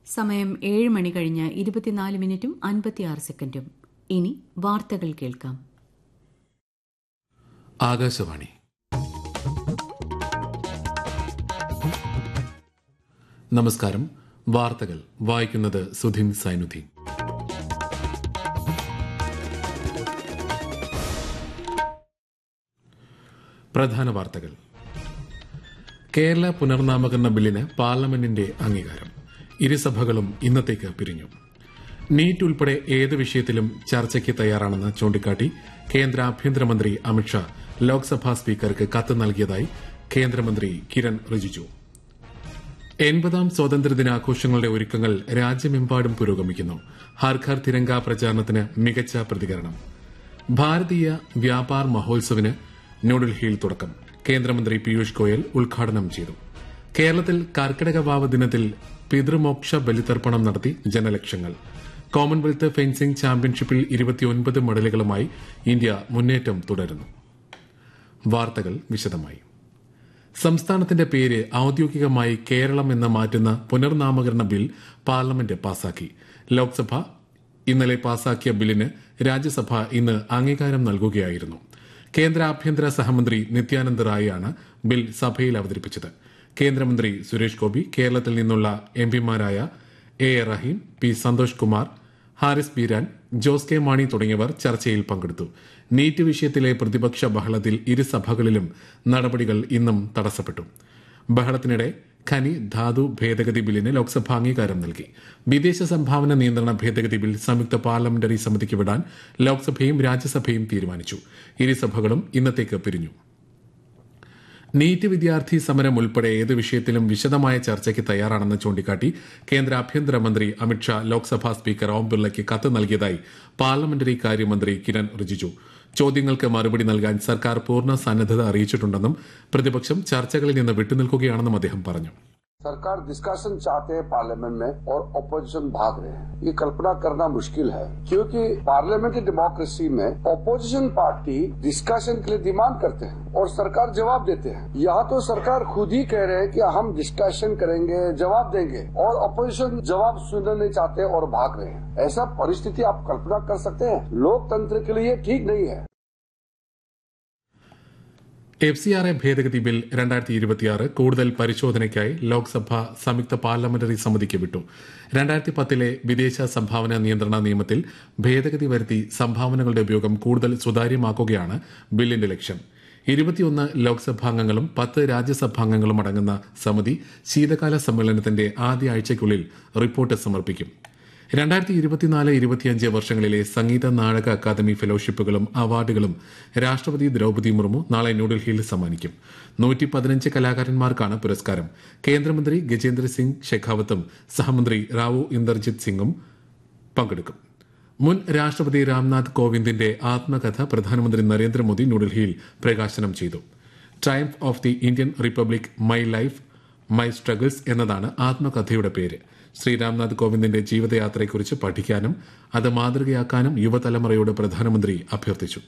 സമയം ഏഴ് മണി കഴിഞ്ഞ് ഇരുപത്തിനാല് മിനിറ്റും അൻപത്തിയാറ് സെക്കൻഡും ഇനി വാർത്തകൾ കേൾക്കാം ആകാശവാണി നമസ്കാരം വാർത്തകൾ വായിക്കുന്നത് സുധിൻ സൈനുദ്ദീൻ പ്രധാന വാർത്തകൾ കേരള പുനർനാമകരണ ബില്ലിന് പാർലമെന്റിന്റെ അംഗീകാരം ഇരുസഭകളും ഇന്നത്തേക്ക് പിരിഞ്ഞു നീറ്റ് ഉൾപ്പെടെ ഏത് വിഷയത്തിലും ചർച്ചയ്ക്ക് തയ്യാറാണെന്ന് ചൂണ്ടിക്കാട്ടി കേന്ദ്ര ആഭ്യന്തരമന്ത്രി അമിത്ഷാ ലോക്സഭാ സ്പീക്കർക്ക് കത്ത് നൽകിയതായി കേന്ദ്രമന്ത്രി കിരൺ റിജിജു എൺപതാം സ്വാതന്ത്ര്യദിനാഘോഷങ്ങളുടെ ഒരുക്കങ്ങൾ രാജ്യമെമ്പാടും പുരോഗമിക്കുന്നു ഹർഘർ തിരങ്ക പ്രചാരണത്തിന് മികച്ച പ്രതികരണം ഭാരതീയ വ്യാപാർ മഹോത്സവിന് ന്യൂഡൽഹിയിൽ തുടക്കം കേന്ദ്രമന്ത്രി പീയൂഷ് ഗോയൽ ഉദ്ഘാടനം ചെയ്തു കേരളത്തിൽ കർക്കിടക വാവ് ദിനത്തിൽ പിതൃമോക്ഷ ബലിതർപ്പണം നടത്തി ജനലക്ഷങ്ങൾ കോമൺവെൽത്ത് ഫെൻസിംഗ് ചാമ്പ്യൻഷിപ്പിൽ ഇരുപത്തിയൊൻപത് മെഡലുകളുമായി ഇന്ത്യ മുന്നേറ്റം തുടരുന്നു വാർത്തകൾ വിശദമായി സംസ്ഥാനത്തിന്റെ പേര് ഔദ്യോഗികമായി കേരളം എന്ന് മാറ്റുന്ന പുനർനാമകരണ ബിൽ പാർലമെന്റ് പാസാക്കി ലോക്സഭ ഇന്നലെ പാസാക്കിയ ബില്ലിന് രാജ്യസഭ ഇന്ന് അംഗീകാരം നൽകുകയായിരുന്നു കേന്ദ്ര ആഭ്യന്തര സഹമന്ത്രി നിത്യാനന്ദ് റായിയാണ് ബിൽ സഭയിൽ അവതരിപ്പിച്ചത് കേന്ദ്രമന്ത്രി സുരേഷ് ഗോപി കേരളത്തിൽ നിന്നുള്ള എംപിമാരായ A A Rahim P Santhosh Kumar Haris Beeran Jose K Mani തുടങ്ങിയവർ ചർച്ചയിൽ പങ്കെടുത്തു നീറ്റ് വിഷയത്തിലെ പ്രതിപക്ഷ ബഹളത്തിൽ ഇരുസഭകളിലും നടപടികൾ ഇന്നും തടസ്സപ്പെട്ടു ബഹളത്തിനിടെ ഖനി ധാതു ഭേദഗതി ബില്ലിന് ലോക്സഭ അംഗീകാരം നൽകി വിദേശ സംഭാവന നിയന്ത്രണ ഭേദഗതി ബിൽ സംയുക്ത പാർലമെന്ററി സമിതിക്ക് വിടാൻ ലോക്സഭയും രാജ്യസഭയും തീരുമാനിച്ചു ഇരുസഭകളും ഇന്നത്തേക്ക് പിരിഞ്ഞു നീറ്റ് വിദ്യാർത്ഥി സമരം ഉൾപ്പെടെ ഏത് വിഷയത്തിലും വിശദമായ ചർച്ചയ്ക്ക് തയ്യാറാണെന്ന് ചൂണ്ടിക്കാട്ടി കേന്ദ്ര ആഭ്യന്തരമന്ത്രി അമിത്ഷാ ലോക്സഭാ സ്പീക്കർ ഓം ബിർളയ്ക്ക് കത്ത് നൽകിയതായി പാർലമെന്ററി കാര്യമന്ത്രി കിരൺ റിജിജു ചോദ്യങ്ങൾക്ക് മറുപടി നൽകാൻ സർക്കാർ പൂർണ്ണ സന്നദ്ധത അറിയിച്ചിട്ടുണ്ടെന്നും പ്രതിപക്ഷം ചർച്ചകളിൽ നിന്ന് വിട്ടുനിൽക്കുകയാണെന്നും അദ്ദേഹം പറഞ്ഞു सरकार डिस्कशन चाहते हैं पार्लियामेंट में और ऑपोजिशन भाग रहे हैं ये कल्पना करना मुश्किल है क्योंकि पार्लियामेंट्री डेमोक्रेसी में ऑपोजिशन पार्टी डिस्कशन के लिए डिमांड करते हैं और सरकार जवाब देते हैं यहाँ तो सरकार खुद ही कह रहे हैं कि हम डिस्कशन करेंगे जवाब देंगे और ऑपोजिशन जवाब सुनना नहीं चाहते और भाग रहे हैं ऐसा परिस्थिति आप कल्पना कर सकते हैं लोकतंत्र के लिए ठीक नहीं है എഫ് സി ആർ എ ഭേദഗതി ബിൽ രണ്ടായിരത്തി ഇരുപത്തിയാറ് കൂടുതൽ പരിശോധനയ്ക്കായി ലോക്സഭ സംയുക്ത പാർലമെന്ററി സമിതിക്ക് വിട്ടു രണ്ടായിരത്തി പത്തിലെ വിദേശ സംഭാവന നിയന്ത്രണ നിയമത്തിൽ ഭേദഗതി വരുത്തി സംഭാവനകളുടെ ഉപയോഗം കൂടുതൽ സുതാര്യമാക്കുകയാണ് ബില്ലിന്റെ ലക്ഷ്യം ഇരുപത്തിയൊന്ന് ലോക്സഭാംഗങ്ങളും പത്ത് രാജ്യസഭാംഗങ്ങളും അടങ്ങുന്ന സമിതി ശീതകാല സമ്മേളനത്തിന്റെ ആദ്യ ആഴ്ചയ്ക്കുള്ളിൽ റിപ്പോർട്ട് സമർപ്പിക്കും രണ്ടായിരത്തി ഇരുപത്തിനാല് ഇരുപത്തിയഞ്ച് വർഷങ്ങളിലെ സംഗീത നാടക അക്കാദമി ഫെലോഷിപ്പുകളും അവാർഡുകളും രാഷ്ട്രപതി ദ്രൌപതി മുർമു നാളെ ന്യൂഡൽഹിയിൽ സമ്മാനിക്കും നൂറ്റി പതിനഞ്ച് കലാകാരന്മാർക്കാണ് പുരസ്കാരം കേന്ദ്രമന്ത്രി ഗജേന്ദ്ര സിംഗ് ഷെഖാവത്തും സഹമന്ത്രി റാവു ഇന്ദർജിത് സിംഗും പങ്കെടുക്കും മുൻ രാഷ്ട്രപതി രാംനാഥ് കോവിന്ദിന്റെ ആത്മകഥ പ്രധാനമന്ത്രി നരേന്ദ്രമോദി ന്യൂഡൽഹിയിൽ പ്രകാശനം ചെയ്തു triumph of the Indian republic my life my struggles എന്നതാണ് ആത്മകഥയുടെ പേര് ശ്രീ രാംനാഥ് കോവിന്ദിന്റെ ജീവിതയാത്രയെക്കുറിച്ച് പഠിക്കാനും അത് മാതൃകയാക്കാനും യുവതലമുറയോട് പ്രധാനമന്ത്രി അഭ്യർത്ഥിച്ചു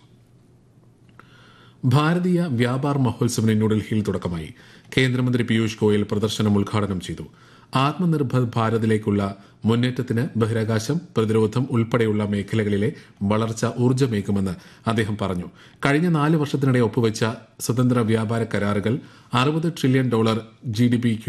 ഭാരതീയ വ്യാപാർ മഹോത്സവിന് ന്യൂഡൽഹിയിൽ തുടക്കമായി കേന്ദ്രമന്ത്രി പീയൂഷ് ഗോയൽ പ്രദർശനം ഉദ്ഘാടനം ചെയ്തു ആത്മനിർഭർ ഭാരതിലേക്കുള്ള മുന്നേറ്റത്തിന് ബഹിരാകാശം പ്രതിരോധം ഉൾപ്പെടെയുള്ള മേഖലകളിലെ വളർച്ച ഊർജ്ജമേകുമെന്ന് അദ്ദേഹം പറഞ്ഞു കഴിഞ്ഞ നാല് വർഷത്തിനിടെ ഒപ്പുവെച്ച സ്വതന്ത്ര വ്യാപാര കരാറുകൾ അറുപത് ട്രില്യൺ ഡോളർ ജി